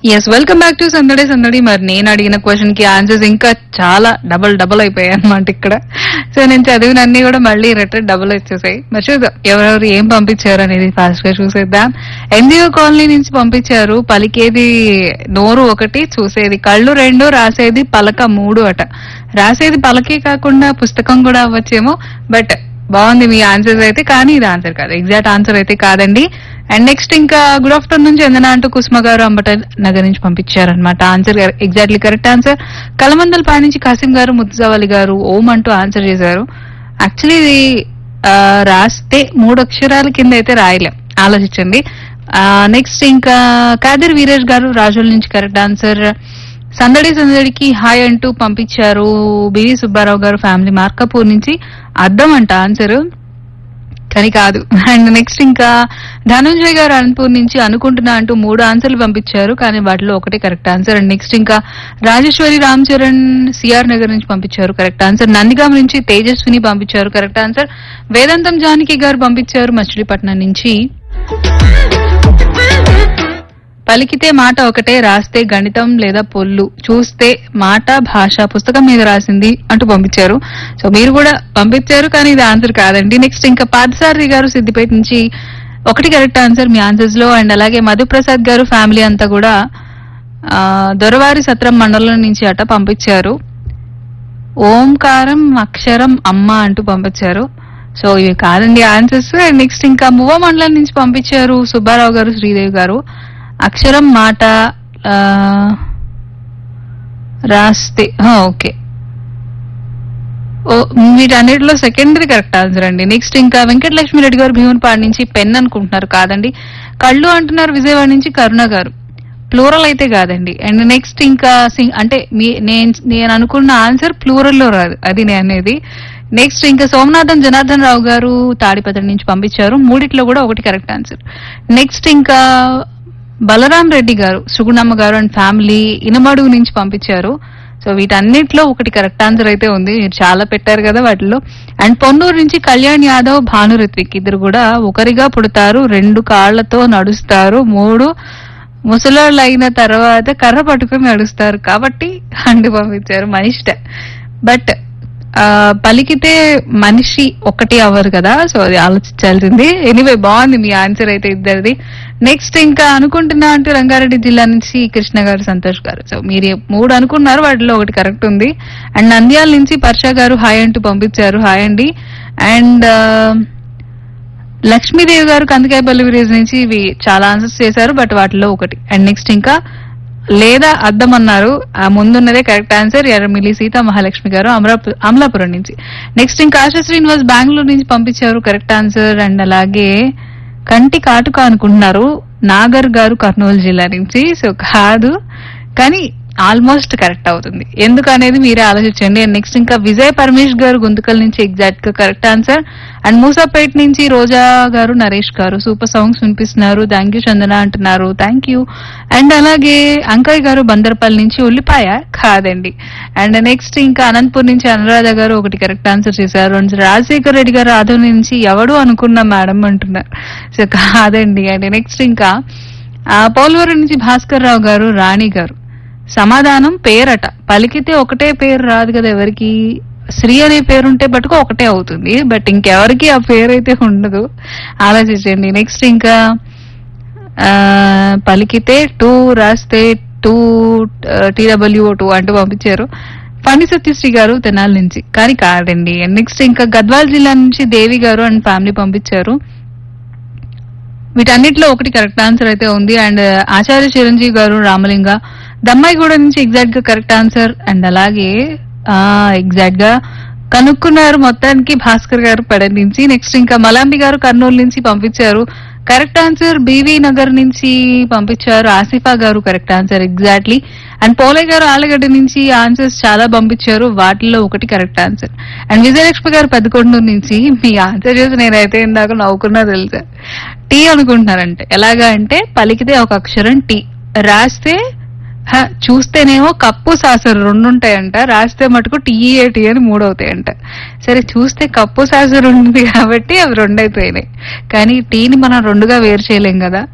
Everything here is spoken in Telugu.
ఎస్ వెల్కమ్ బ్యాక్ టు సందడి సందడి మరి నేను అడిగిన క్వశ్చన్ కి ఆన్సర్స్ ఇంకా చాలా డబల్ డబల్ అయిపోయాయి అనమాట ఇక్కడ సో నేను చదివిన అన్ని కూడా మళ్ళీ రిటర్న్ డబుల్ వచ్చేసాయి మరి చూద్దాం ఎవరెవరు ఏం పంపించారు అనేది ఫాస్ట్ గా చూసేద్దాం ఎన్జిఓ కాలనీ నుంచి పంపించారు పలికేది నోరు ఒకటి చూసేది కళ్ళు రెండు రాసేది పలక మూడు అట రాసేది పలకే కాకుండా పుస్తకం కూడా అవ్వచ్చేమో బట్ బాగుంది మీ ఆన్సర్స్ అయితే కానీ ఇది ఆన్సర్ కాదు ఎగ్జాక్ట్ ఆన్సర్ అయితే కాదండి అండ్ నెక్స్ట్ ఇంకా గుడ్ ఆఫ్టర్నూన్ చందన అంటూ కుసుమ గారు అంబట నగర్ నుంచి పంపించారనమాట answer exactly correct answer Kalamandala పై నుంచి కాసిం గారు ముత్తుజావలి గారు ఓం అంటూ ఆన్సర్ చేశారు యాక్చువల్లీ ఇది ఆ, రాస్తే మూడు అక్షరాల కింద అయితే రాయలేం ఆలోచించండి నెక్స్ట్ ఇంకా కాదర్ వీరేష్ గారు రాజుల నుంచి కరెక్ట్ ఆన్సర్ సందడి సందడికి హాయ్ అంటూ పంపించారు బివి సుబ్బారావు గారు ఫ్యామిలీ మార్కపూర్ నుంచి అర్థం అంట ఆన్సర్ కానీ కాదు అండ్ నెక్స్ట్ ఇంకా ధనుంజయ్ గారు అనంతపూర్ నుంచి అనుకుంటున్నా అంటూ మూడు ఆన్సర్లు పంపించారు కానీ వాటిలో ఒకటి కరెక్ట్ ఆన్సర్ అండ్ నెక్స్ట్ ఇంకా రాజేశ్వరి రామ్ చరణ్ సిఆర్ నగర్ నుంచి పంపించారు కరెక్ట్ ఆన్సర్ నందిగాం నుంచి తేజస్విని పంపించారు కరెక్ట్ ఆన్సర్ వేదాంతం జానకి గారు పంపించారు మచిలీపట్నం నుంచి పలికితే మాట ఒకటే రాస్తే గణితం లేదా పొల్లు చూస్తే మాట భాష పుస్తకం మీద రాసింది అంటూ పంపించారు సో మీరు కూడా పంపించారు కానీ ఇది ఆన్సర్ కాదండి నెక్స్ట్ ఇంకా పాదసారథి గారు సిద్దిపేట నుంచి ఒకటి కరెక్ట్ ఆన్సర్ మీ ఆన్సర్స్ లో అండ్ అలాగే మధుప్రసాద్ గారు ఫ్యామిలీ అంతా కూడా ఆ, దొరవారి సత్రం మండలం నుంచి అట పంపించారు ఓంకారం అక్షరం అమ్మ అంటూ పంపించారు సో ఇవి కాదండి ఆన్సర్స్ అండ్ నెక్స్ట్ ఇంకా మువ్వ మండలం నుంచి పంపించారు సుబ్బారావు గారు శ్రీదేవి గారు అక్షరం మాట ఆ, రాస్తే ఆ, ఓకే ఓ వీటన్నిటిలో సెకండరీ కరెక్ట్ ఆన్సర్ అండి నెక్స్ట్ ఇంకా వెంకటలక్ష్మి రెడ్డి గారు భీమునిపాడు నుంచి పెన్ అనుకుంటున్నారు కాదండి కళ్ళు అంటున్నారు విజయవాడ నుంచి కరుణ గారు ప్లూరల్ అయితే కాదండి అండ్ నెక్స్ట్ ఇంకా సింగ్ అంటే మీ నేను నేను అనుకున్న ఆన్సర్ ప్లూరల్ లో రాదు అది నేను అనేది నెక్స్ట్ ఇంకా సోమనాథన్ జనార్దన్ రావు గారు తాడిపత్రి నుంచి పంపించారు మూడిట్లో కూడా ఒకటి కరెక్ట్ ఆన్సర్ నెక్స్ట్ ఇంకా బలరాం రెడ్డి గారు సుగుణమ్మ గారు అండ్ ఫ్యామిలీ ఇనమడుగు నుంచి పంపించారు సో వీటన్నిటిలో ఒకటి కరెక్ట్ ఆన్సర్ అయితే ఉంది మీరు చాలా పెట్టారు కదా వాటిలో అండ్ పొన్నూరు నుంచి కళ్యాణ్ యాదవ్ భాను రిత్విక్ ఇద్దరు కూడా ఒకరిగా పుడతారు రెండు కాళ్లతో నడుస్తారు మూడు ముసలోళ్ళు అయిన తర్వాత కర్ర పట్టుకుని నడుస్తారు కాబట్టి అండి పంపించారు మనిష్ట బట్ ఆ, పలికితే మనిషి ఒకటి అవ్వరు కదా సో అది ఆలోచించాల్సింది ఎనీవే బాగుంది మీ ఆన్సర్ అయితే ఇద్దరిది నెక్స్ట్ ఇంకా అనుకుంటున్నా అంటూ రంగారెడ్డి జిల్లా నుంచి కృష్ణ గారు సంతోష్ గారు సో మీరు మూడు అనుకున్నారు వాటిలో ఒకటి కరెక్ట్ ఉంది అండ్ నంద్యాల నుంచి పర్ష గారు హాయ్ అంటూ పంపించారు హాయ్ అండి అండ్ లక్ష్మీదేవి గారు కందికాయపల్లి విలేజ్ నుంచి ఇవి చాలా ఆన్సర్స్ చేశారు బట్ వాటిలో ఒకటి అండ్ నెక్స్ట్ ఇంకా లేదా అద్దం అన్నారు ఆ ముందున్నదే కరెక్ట్ ఆన్సర్ ఎర్రమిల్లి సీతా మహాలక్ష్మి గారు అమరాపు అమలాపురం నుంచి నెక్స్ట్ ఇంకా ఆశా శ్రీనివాస్ బెంగళూరు నుంచి పంపించారు కరెక్ట్ ఆన్సర్ అండ్ అలాగే కంటి కాటుక అనుకుంటున్నారు నాగర్ గారు కర్నూలు జిల్లా నుంచి సో కాదు కానీ ఆల్మోస్ట్ కరెక్ట్ అవుతుంది ఎందుకు అనేది మీరే ఆలోచించండి అండ్ నెక్స్ట్ ఇంకా విజయ్ పరమేష్ గారు గుంతకల్ నుంచి ఎగ్జాక్ట్ గా కరెక్ట్ ఆన్సర్ అండ్ మూసాపేట్ నుంచి రోజా గారు నరేష్ గారు సూపర్ సాంగ్స్ వినిపిస్తున్నారు థ్యాంక్ యూ చందన అంటున్నారు థ్యాంక్ యూ అండ్ అలాగే అంకయ్య గారు బందర్పల్లి నుంచి ఉల్లిపాయ కాదండి అండ్ నెక్స్ట్ ఇంకా అనంతపూర్ నుంచి అనురాధ గారు ఒకటి కరెక్ట్ ఆన్సర్ చేశారు అండ్ రాజశేఖర్ రెడ్డి గారు ఆదం నుంచి ఎవడు అనుకున్నా మేడం అంటున్నారు సో కాదండి అండ్ నెక్స్ట్ ఇంకా ఆ, పోలవరం నుంచి భాస్కర్ రావు గారు రాణి గారు సమాధానం పేరట పలికితే ఒకటే పేరు రాదు కదా ఎవరికి శ్రీ అనే పేరుంటే బట్టుకు ఒకటే అవుతుంది బట్ ఇంకెవరికి ఆ పేరు అయితే ఉండదు ఆలోచించండి నెక్స్ట్ ఇంకా ఆ, పలికితే టూ రాస్తే టూ టీడబ్ల్యూఓ టూ అంటూ పంపించారు పండి సత్యశ్రీ గారు తెనాలి నుంచి కానీ కాదండి నెక్స్ట్ ఇంకా గద్వాల్ జిల్లా నుంచి దేవి గారు అండ్ ఫ్యామిలీ పంపించారు వీటన్నిటిలో ఒకటి కరెక్ట్ ఆన్సర్ అయితే ఉంది అండ్ ఆచార్య చిరంజీవి గారు రామలింగ దమ్మాయిగూడ నుంచి ఎగ్జాక్ట్ గా కరెక్ట్ ఆన్సర్ అండ్ అలాగే ఆ ఎగ్జాక్ట్ గా కనుక్కున్నారు మొత్తానికి భాస్కర్ గారు పెడ నుంచి నెక్స్ట్ ఇంకా మలాంబి గారు కర్నూలు నుంచి పంపించారు కరెక్ట్ ఆన్సర్ బీవీ నగర్ నుంచి పంపించారు Asifa garu correct answer exactly and Polayya garu Allagadda నుంచి ఆన్సర్స్ చాలా పంపించారు వాటిల్లో ఒకటి కరెక్ట్ ఆన్సర్ అండ్ విజయలక్ష్మి గారు పెద్దకొండూరు నుంచి మీ ఆన్సర్ చేసి నేనైతే ఇందాక నవ్వుకున్నా తెలుసా టీ అనుకుంటున్నారంటే ఎలాగా అంటే పలికితే ఒక అక్షరం టీ రాస్తే హ, చూస్తేనేమో కప్పు సాసరు రెండు ఉంటాయంట రాస్తే మటుకు టీఏటి అని మూడు అవుతాయంట సరే చూస్తే కప్పు సాసరు ఉంది కాబట్టి అవి రెండు అయిపోయినాయి కానీ టీని మనం రెండుగా వేరు చేయలేం కదా